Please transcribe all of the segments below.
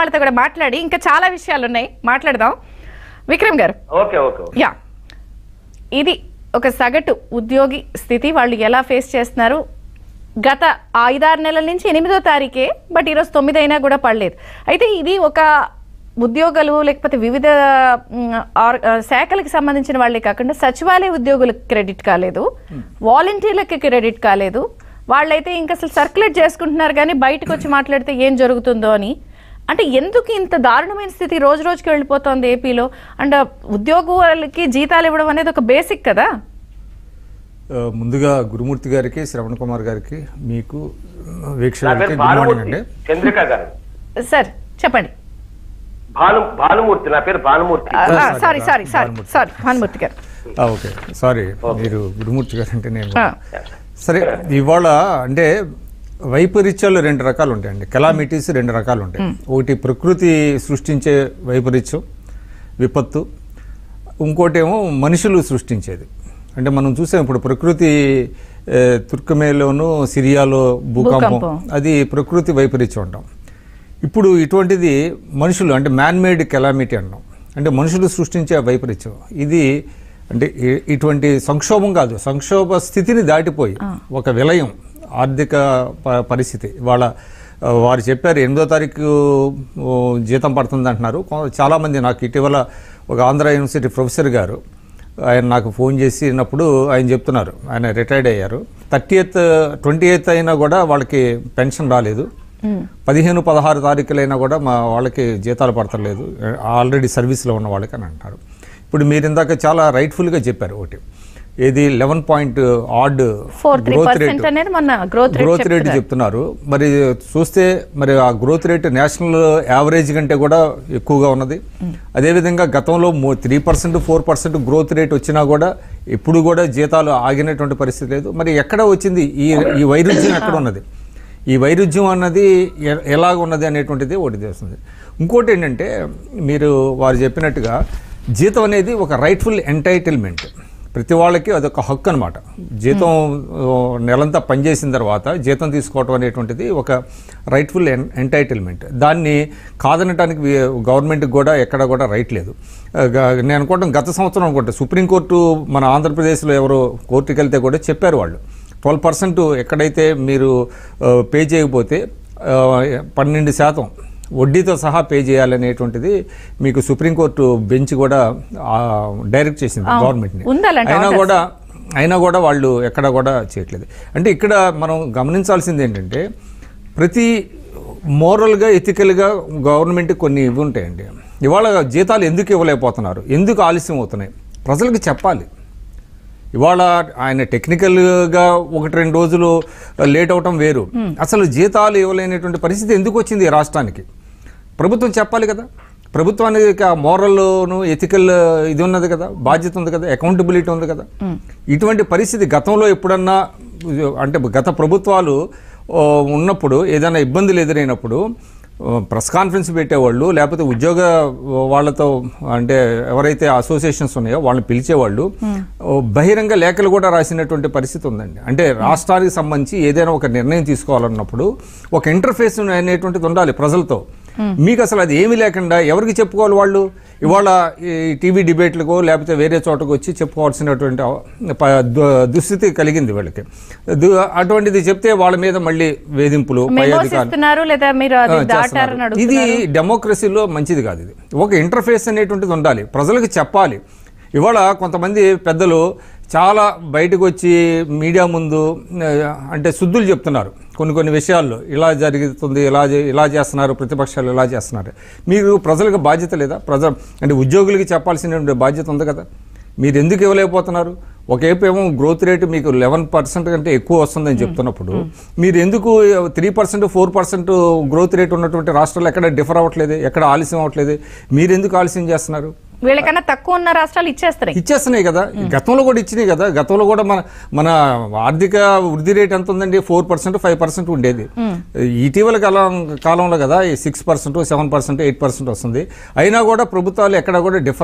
వాళ్ళతో కూడా మాట్లాడి ఇంకా చాలా విషయాలు ఉన్నాయి మాట్లాడదాం విక్రమ్ గారు ఓకే ఓకే ఓకే. యా ఇది ఒక సగటు ఉద్యోగి స్థితి వాళ్ళు ఎలా ఫేస్ చేస్తున్నారు గత ఐదారు నెలల నుంచి ఎనిమిదో తారీఖే బట్ ఈరోజు తొమ్మిది అయినా కూడా పడలేదు అయితే ఇది ఒక ఉద్యోగులు లేకపోతే వివిధ మ్, ఆర్- ఆ, శాఖలకు సంబంధించిన వాళ్ళే కాకుండా సచివాలయ ఉద్యోగులకు క్రెడిట్ కాలేదు వాలంటీర్లకి క్రెడిట్ కాలేదు వాళ్ళైతే ఇంకా అసలు సర్క్యులేట్ చేసుకుంటున్నారు కానీ బయటకు వచ్చి మాట్లాడితే ఏం జరుగుతుందో అని అంటే ఎందుకు ఇంత దారుణమైన స్థితి రోజు రోజుకి వెళ్ళిపోతోంది ఏపీలో అండ్ ఉద్యోగులకి జీతాలు ఇవ్వడం అనేది ఒక బేసిక్ కదా ఆ, ముందుగా గురుమూర్తి గారికి శ్రవణ్ కుమార్ గారికి మీకు నా వీక్షకులకి పేరు గుడ్ మార్నింగ్ అండి భానుమూర్తి చంద్రిక గారు సార్ చెప్పండి భాను భానుమూర్తి నా పేరు Bhanumurthy sorry sorry sorry Bhanumurthy. Sorry Bhanumurthy గారు ఆ, ఓకే సారీ మీరు గురుమూర్తి గారు అంటే నేను ఆ, సరే ఇవాళ అంటే వైపరీత్యాలు రెండు రకాలు ఉంటాయండి కెలామిటీస్ రెండు రకాలు ఉంటాయి ఒకటి ప్రకృతి సృష్టించే వైపరీత్యం విపత్తు ఇంకోటేమో మనుషులు సృష్టించేది అంటే మనం చూసాం ఇప్పుడు ప్రకృతి ఏ, తుర్కమేలోను సిరియాలో భూకంపం భూకంపం. అది ప్రకృతి వైపరీత్యం అంటాం ఇప్పుడు ఇటువంటిది మనుషులు అంటే మ్యాన్ మేడ్ కెలామిటీ అంటాం అంటే మనుషులు సృష్టించే వైపరీత్యం ఇది అంటే ఇ- ఇటువంటి సంక్షోభం కాదు సంక్షోభ స్థితిని దాటిపోయి ఒక విలయం ఆర్థిక ప- పరిస్థితి వాళ్ళ ఆ, వారు చెప్పారు ఎనిమిదో తారీఖు ఓ, జీతం పడుతుంది అంటున్నారు కొ- చాలామంది నాకు ఇటీవల ఒక ఆంధ్ర యూనివర్సిటీ ప్రొఫెసర్ గారు ఆయన నాకు ఫోన్ చేసినప్పుడు ఆయన చెప్తున్నారు ఆయన రిటైర్డ్ అయ్యారు థర్టీ ఎయిత్ ట్వంటీ ఎయిత్ అయినా కూడా వాళ్ళకి పెన్షన్ రాలేదు పదిహేను పదహారు తారీఖులైనా కూడా మా వాళ్ళకి జీతాలు పడతలేదు ఆల్రెడీ సర్వీస్లో ఉన్న వాళ్ళకి అని అంటారు ఇప్పుడు మీరు ఇందాక చాలా రైట్ఫుల్గా చెప్పారు ఒకటి ఏది లెవెన్ పాయింట్ ఆడ్ four three growth rate percent అనేది మన గ్రోత్ రేట్ గ్రోత్ రేట్ చెప్తున్నారు మరి చూస్తే మరి ఆ గ్రోత్ రేట్ నేషనల్ యావరేజ్ కంటే కూడా ఎక్కువగా ఉన్నది అదేవిధంగా గతంలో three percent four percent growth rate వచ్చినా కూడా ఎప్పుడు కూడా జీతాలు ఆగినటువంటి పరిస్థితి లేదు మరి ఎక్కడ వచ్చింది ఈ ఈ వైరుధ్యం ఎక్కడ ఉన్నది ఈ వైరుధ్యం అన్నది ఎ- ఎలాగ ఉన్నది అనేటువంటిది ఒకటి తెలుస్తుంది ఇంకోటి ఏంటంటే మీరు వారు చెప్పినట్టుగా జీతం అనేది ఒక రైట్ఫుల్ ఎంటైటిల్మెంట్ ప్రతి వాళ్ళకి అదొక హక్కు అనమాట జీతం ఆ, నెలంతా పనిచేసిన తర్వాత జీతం తీసుకోవటం అనేటువంటిది ఒక రైట్ఫుల్ ఎన్ ఎంటైటిల్మెంట్ దాన్ని కాదనటానికి వి- గవర్నమెంట్కి కూడా ఎక్కడ కూడా రైట్ లేదు ఆ, గ- నేను అనుకోవడం గత సంవత్సరం అనుకుంటా సుప్రీంకోర్టు మన ఆంధ్రప్రదేశ్లో ఎవరో కోర్టుకి వెళ్తే కూడా చెప్పారు వాళ్ళు ట్వెల్వ్ పర్సెంట్ ఎక్కడైతే మీరు ఆ, పే చేయకపోతే ఆ, పన్నెండు శాతం వడ్డీతో సహా పే చేయాలనేటువంటిది మీకు సుప్రీంకోర్టు బెంచ్ కూడా ఆ, డైరెక్ట్ చేసింది గవర్నమెంట్ని ఉంది అలాంటి అయినా orders. కూడా అయినా కూడా వాళ్ళు ఎక్కడ కూడా చేయట్లేదు అంటే ఇక్కడ మనం గమనించాల్సింది ఏంటంటే ప్రతి మోరల్గా ఎథికల్గా గవర్నమెంట్ కొన్ని ఇవి ఉంటాయండి ఇవాళ జీతాలు ఎందుకు ఇవ్వలేకపోతున్నారు ఎందుకు ఆలస్యం అవుతున్నాయి ప్రజలకు చెప్పాలి ఇవాళ ఆయన టెక్నికల్గా ఒకటి రెండు రోజులు లేట్ అవటం వేరు అసలు జీతాలు ఇవ్వలేనటువంటి పరిస్థితి ఎందుకు వచ్చింది ఈ రాష్ట్రానికి ప్రభుత్వం చెప్పాలి కదా ప్రభుత్వానికి ఆ మోరల్ను ఎథికల్ ఇది ఉన్నది కదా బాధ్యత ఉంది కదా అకౌంటబిలిటీ ఉంది కదా ఇటువంటి పరిస్థితి గతంలో ఎప్పుడన్నా అంటే గత ప్రభుత్వాలు ఓ, ఉన్నప్పుడు ఏదైనా ఇబ్బందులు ఎదురైనప్పుడు ప్రెస్ కాన్ఫరెన్స్ పెట్టేవాళ్ళు లేకపోతే ఉద్యోగ వాళ్ళతో అంటే ఎవరైతే అసోసియేషన్స్ ఉన్నాయో వాళ్ళని పిలిచేవాళ్ళు ఓ, బహిరంగ లేఖలు కూడా రాసినటువంటి పరిస్థితి ఉందండి అంటే రాష్ట్రానికి సంబంధించి ఏదైనా ఒక నిర్ణయం తీసుకోవాలన్నప్పుడు ఒక ఇంటర్ఫేస్ అనేటువంటిది ఉండాలి ప్రజలతో మీకు అసలు అది ఏమీ లేకుండా ఎవరికి చెప్పుకోవాలి వాళ్ళు ఇవాళ ఈ టీవీ డిబేట్లకు లేకపోతే వేరే చోటకు వచ్చి చెప్పుకోవాల్సినటువంటి అవ- ప- దు- దుస్థితి కలిగింది వాళ్ళకి దు- అటువంటిది చెప్తే వాళ్ళ మీద మళ్ళీ వేధింపులు పై మెమోస్ అధికారులు ఇస్తున్నారు లేదా మీరు అది ఆ, దాటారని చేస్తున్నారు. ఇది అడుగుతున్నారు డెమోక్రసీలో మంచిది కాదు ఇది ఒక ఇంటర్ఫేస్ అనేటువంటిది ఉండాలి ప్రజలకు చెప్పాలి ఇవాళ కొంతమంది పెద్దలు చాలా బయటకు వచ్చి మీడియా ముందు ఆ, అంటే శుద్ధులు చెప్తున్నారు కొన్ని కొన్ని విషయాల్లో ఇలా జరుగుతుంది ఇలా చే- ఇలా చేస్తున్నారు ప్రతిపక్షాలు ఇలా చేస్తున్నారు మీరు ప్రజలకు బాధ్యత లేదా ప్రజ అంటే ఉద్యోగులకి చెప్పాల్సిన బాధ్యత ఉంది కదా మీరు ఎందుకు ఇవ్వలేకపోతున్నారు ఒకవైపు ఏమో గ్రోత్ రేటు మీకు లెవెన్ పర్సెంట్ కంటే ఎక్కువ వస్తుందని చెప్తున్నప్పుడు మీరు ఎందుకు three percent four percent growth rate ఉన్నటువంటి రాష్ట్రాలు ఎక్కడ డిఫర్ అవ్వట్లేదు ఎక్కడ ఆలస్యం అవ్వట్లేదు మీరు ఎందుకు ఆలస్యం చేస్తున్నారు వీళ్ళకన్నా తక్కువ ఉన్న రాష్ట్రాలు ఇచ్చేస్తున్నాయి ఇచ్చేస్తున్నాయి కదా గతంలో కూడా ఇచ్చినాయి కదా గతంలో కూడా మన మన ఆర్థిక వృద్ధి రేట్ ఎంత ఉందండి ఫోర్ పర్సెంట్ ఫైవ్ పర్సెంట్ ఉండేది ఇటీవల కాలం కాలంలో కదా six percent seven percent eight percent వస్తుంది అయినా కూడా ప్రభుత్వాలు ఎక్కడ కూడా డిఫర్ అవ్వాలి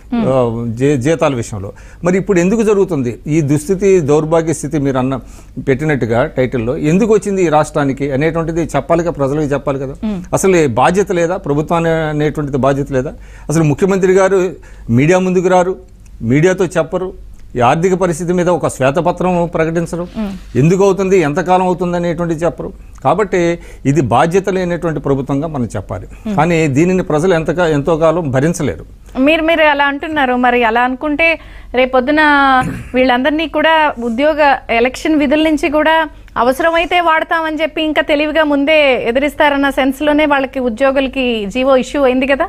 ఆ, జీ- జీతాల విషయంలో మరి ఇప్పుడు ఎందుకు జరుగుతుంది ఈ దుస్థితి దౌర్భాగ్య స్థితి మీరు అన్న పెట్టినట్టుగా టైటిల్లో ఎందుకు వచ్చింది ఈ రాష్ట్రానికి అనేటువంటిది చెప్పాలి కదా ప్రజలకు చెప్పాలి కదా అసలు ఈ బాధ్యత లేదా ప్రభుత్వాన్ని అనేటువంటిది బాధ్యత లేదా అసలు ముఖ్యమంత్రి గారు మీడియా ముందుకు రారు మీడియాతో చెప్పరు ఈ ఆర్థిక పరిస్థితి మీద ఒక శ్వేతపత్రం ప్రకటించరు ఎందుకు అవుతుంది ఎంతకాలం అవుతుంది అనేటువంటి చెప్పరు కాబట్టి ఇది బాధ్యత లేనటువంటి ప్రభుత్వంగా మనం చెప్పాలి కానీ దీనిని ప్రజలు ఎంతగా ఎంతో కాలం భరించలేరు మీరు మీరు అలా అంటున్నారు మరి అలా అనుకుంటే రేపొద్దున వీళ్ళందరినీ కూడా ఉద్యోగ ఎలక్షన్ విధుల నుంచి కూడా అవసరమైతే వాడతామని చెప్పి ఇంకా తెలివిగా ముందే ఎదిరిస్తారన్న సెన్స్ లోనే వాళ్ళకి ఉద్యోగులకి జీవో ఇష్యూ అయింది కదా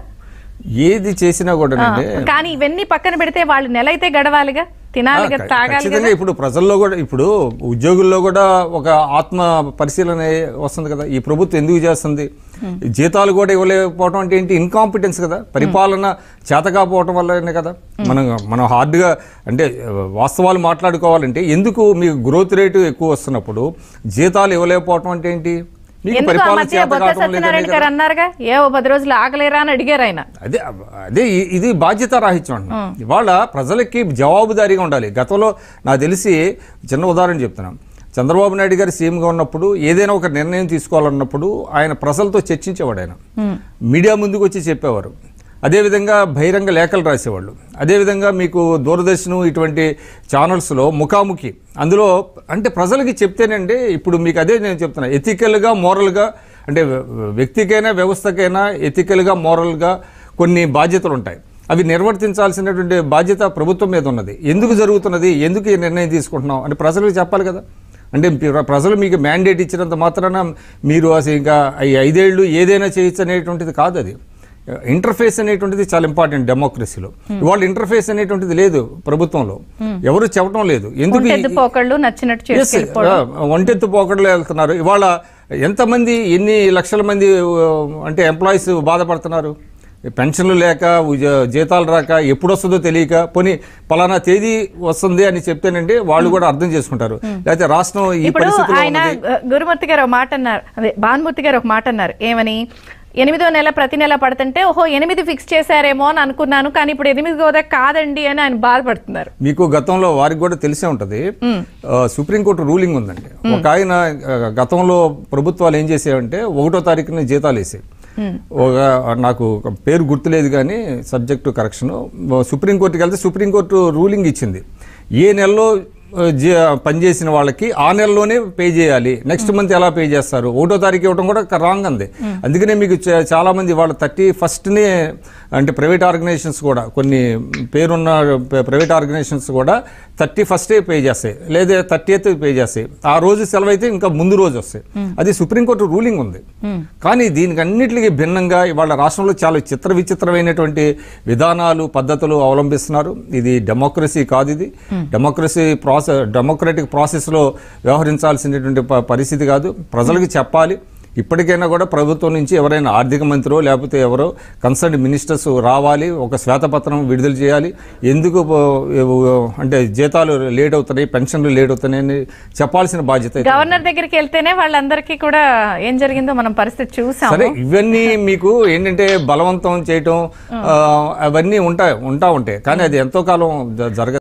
ఏది చేసినా కూడా ఆ, కానీ ఇవన్నీ పక్కన పెడితే వాళ్ళు నెల అయితే గడవాలిగా తినాలిగా తాగాలి ఖచ్చితంగా ఇప్పుడు ప్రజల్లో కూడా ఇప్పుడు ఉద్యోగుల్లో కూడా ఒక ఆత్మ పరిశీలన వస్తుంది కదా ఈ ప్రభుత్వం ఎందుకు చేస్తుంది జీతాలు కూడా ఇవ్వలేకపోవడం అంటే ఏంటి ఇన్కాంపిటెన్స్ కదా పరిపాలన చేతకాపోవటం వల్లనే కదా మనం మనం హార్డ్గా అంటే వాస్తవాలు మాట్లాడుకోవాలంటే ఎందుకు మీకు గ్రోత్ రేటు ఎక్కువ వస్తున్నప్పుడు జీతాలు ఇవ్వలేకపోవటం అంటే ఏంటి మీకు ఎందుకు ఆ పరిపాలన మధ్య చేత బొత్స కావటం లేదనే సత్యనారాయణ కదా గారు అన్నారుగా ఏ ఓ పది రోజులు ఆగలేరా అని అడిగారు ఆయన అదే అదే ఇ- ఇది బాధ్యత రాహిత్యం అంటున్నాం ఇవాళ ప్రజలకి జవాబుదారీగా ఉండాలి గతంలో నాకు తెలిసి చిన్న ఉదాహరణ చెప్తున్నాం చంద్రబాబు నాయుడు గారు సీఎంగా ఉన్నప్పుడు ఏదైనా ఒక నిర్ణయం తీసుకోవాలన్నప్పుడు ఆయన ప్రజలతో చర్చించేవాడు ఆయన మీడియా ముందుకు వచ్చి చెప్పేవారు అదేవిధంగా బహిరంగ లేఖలు రాసేవాళ్ళు అదేవిధంగా మీకు దూరదర్శన్ ఇటువంటి ఛానల్స్లో ముఖాముఖి అందులో అంటే ప్రజలకి చెప్తేనండి ఇప్పుడు మీకు అదే నేను చెప్తున్నా ఎథికల్గా మోరల్గా అంటే వ్యక్తికైనా వ్యవస్థకైనా ఎథికల్గా మోరల్గా కొన్ని బాధ్యతలు ఉంటాయి అవి నిర్వర్తించాల్సినటువంటి బాధ్యత ప్రభుత్వం మీద ఉన్నది ఎందుకు జరుగుతున్నది ఎందుకు ఈ నిర్ణయం తీసుకుంటున్నాం అంటే ప్రజలకు చెప్పాలి కదా అంటే ప్ర- ప్రజలు మీకు మ్యాండేట్ ఇచ్చినంత మాత్రాన మీరు అసలు ఇంకా ఈ ఐదేళ్లు ఏదైనా చేయొచ్చు అనేటువంటిది కాదు అది ఇంటర్ఫేస్ అనేటువంటిది చాలా ఇంపార్టెంట్ డెమోక్రసీలో ఇవాళ ఇంటర్ఫేస్ అనేటువంటిది లేదు ప్రభుత్వంలో ఎవరు చెప్పడం లేదు ఎందుకు ఈ- ఒంటెద్దు పోకళ్ళు నచ్చినట్టు Yes, చేసుకెళ్ళిపోవడం ఆ, ఒంటెత్తు పోకడలో వెళ్తున్నారు ఇవాళ ఎంతమంది ఎన్ని లక్షల మంది ఆ, అంటే ఎంప్లాయీస్ బాధపడుతున్నారు పెన్షన్లు లేక ఉజ- జీతాలు రాక ఎప్పుడు వస్తుందో తెలియక పోనీ పలానా తేదీ వస్తుంది అని చెప్తేనండి వాళ్ళు కూడా అర్థం చేసుకుంటారు లేకపోతే రాష్ట్రం ఈ ఇప్పుడు పరిస్థితిలో ఆయన ఉన్నది గు- గురుమూర్తి గారు ఒక మాట అన్నారు అదే భానుమూర్తి గారు ఒక మాట అన్నారు ఏమని ఎనిమిదో నెల ప్రతి నెల పడుతుంటే ఓహో ఎనిమిది ఫిక్స్ చేశారేమో అని అనుకున్నాను కానీ ఇప్పుడు ఎనిమిది కాదండి అని ఆయన బాధపడుతున్నారు మీకు గతంలో వారికి కూడా తెలిసే ఉంటుంది ఆ, సుప్రీంకోర్టు రూలింగ్ ఉందండి ఒక ఆయన ఆ, గతంలో ప్రభుత్వాలు ఏం చేసేవంటే ఒకటో తారీఖున జీతాలు వేసాయి ఒక నాకు ఒక పేరు గుర్తులేదు కానీ సబ్జెక్టు కరెక్షన్ సుప్రీంకోర్టుకి వెళ్తే సుప్రీంకోర్టు రూలింగ్ ఇచ్చింది ఏ నెలలో ఆ, జీ- పనిచేసిన వాళ్ళకి ఆ నెలలోనే పే చేయాలి నెక్స్ట్ మంత్ ఎలా పే చేస్తారు ఒకటో తారీఖు ఇవ్వడం కూడా రాంగ్ అంది అందుకనే మీకు చా- చాలా మంది వాళ్ళ థర్టీ ఫస్ట్నే అంటే ప్రైవేట్ ఆర్గనైజేషన్స్ కూడా కొన్ని పేరున్న ప్ర- ప్రైవేట్ ఆర్గనైజేషన్స్ కూడా థర్టీ ఫస్టే పే చేస్తాయి లేదా థర్టీ ఎయిత్ పే చేస్తాయి ఆ రోజు సెలవు అయితే ఇంకా ముందు రోజు వస్తాయి అది సుప్రీంకోర్టు రూలింగ్ ఉంది కానీ దీనికి అన్నిటికీ భిన్నంగా ఇవాళ రాష్ట్రంలో చాలా చిత్ర విచిత్రమైనటువంటి విధానాలు పద్ధతులు అవలంబిస్తున్నారు ఇది డెమోక్రసీ కాదు ఇది డెమోక్రసీ ప్రాసెస్ డెమోక్రటిక్ ప్రాసెస్లో వ్యవహరించాల్సినటువంటి ప- పరిస్థితి కాదు ప్రజలకు చెప్పాలి ఇప్పటికైనా కూడా ప్రభుత్వం నుంచి ఎవరైనా ఆర్థిక మంత్రో లేకపోతే ఎవరో కన్సర్న్ మినిస్టర్స్ రావాలి ఒక శ్వేతపత్రం విడుదల చేయాలి ఎందుకు పో- అంటే జీతాలు లేట్ అవుతున్నాయి పెన్షన్లు లేట్ అవుతున్నాయని చెప్పాల్సిన బాధ్యత అయితే గవర్నర్ దగ్గరికి వెళ్తేనే వాళ్ళందరికీ కూడా ఏం జరిగిందో మనం పరిస్థితి చూసాం సరే ఇవన్నీ మీకు ఏంటంటే బలవంతం చేయటం ఆ, అవన్నీ ఉంటాయి ఉంటా ఉంటాయి కానీ అది ఎంతో కాలం జ- జరగదు